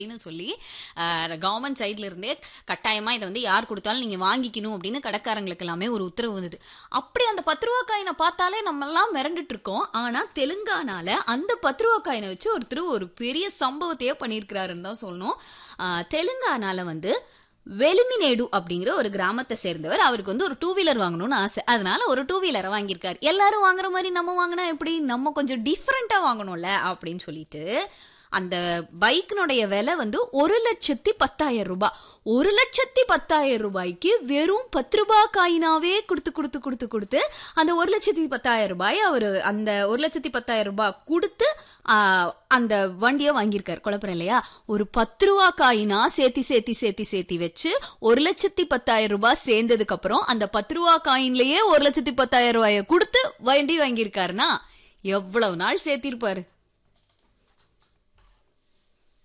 அப்படின்னு சொல்லி கவர்மெண்ட் சைட்ல இருந்தே கட்டாயமா இதை வந்து யார் கொடுத்தாலும் நீங்க வாங்கிக்கணும் அப்படின்னு கடைக்காரங்களுக்கு எல்லாமே ஒரு உத்தரவு வந்தது அப்படி அந்த பத்து ரூபா காயினை பார்த்தாலே நம்ம எல்லாம் மிரண்டுட்டு இருக்கோம் ஆனா தெலுங்கானால அந்த பத்து ரூபா காயினை வச்சு ஒருத்தர் ஒரு பெரிய சம்பவத்தையே பண்ணியிருக்கிறாருன்னு தான் சொல்லணும் ஆஹ் தெலுங்கானால வந்து வெலிமினேடு அப்படிங்கிற ஒரு கிராமத்தை சேர்ந்தவர் அவருக்கு வந்து ஒரு டூ வீலர் வாங்கணும்னு ஆசை அதனால ஒரு டூ வீலரை வாங்கியிருக்காரு எல்லாரும் வாங்குற மாதிரி நம்ம வாங்கினா எப்படி நம்ம கொஞ்சம் டிஃப்ரெண்டா வாங்கணும்ல அப்படின்னு சொல்லிட்டு அந்த பைக்கினுடைய விலை வந்து ஒரு லட்சத்தி பத்தாயிரம் ரூபாய் ஒரு லட்சத்தி பத்தாயிரம் ரூபாய்க்கு வெறும் பத்து ரூபாய் காயினாவே கொடுத்து கொடுத்து கொடுத்து கொடுத்து அந்த ஒரு லட்சத்தி பத்தாயிரம் ரூபாய் அவர் அந்த ஒரு லட்சத்தி பத்தாயிரம் ரூபாய் கொடுத்து ஆ, அந்த வண்டியை வாங்கியிருக்காரு குழப்பம் இல்லையா ஒரு பத்து ரூபா காயினா சேர்த்தி சேர்த்தி சேர்த்தி சேர்த்தி வச்சு ஒரு லட்சத்தி பத்தாயிரம் ரூபாய் சேர்ந்ததுக்கு அப்புறம் அந்த பத்து ரூபா காயின்லயே ஒரு லட்சத்தி பத்தாயிரம் ரூபாயை கொடுத்து வண்டி வாங்கியிருக்காருன்னா எவ்வளவு நாள் சேர்த்திருப்பாரு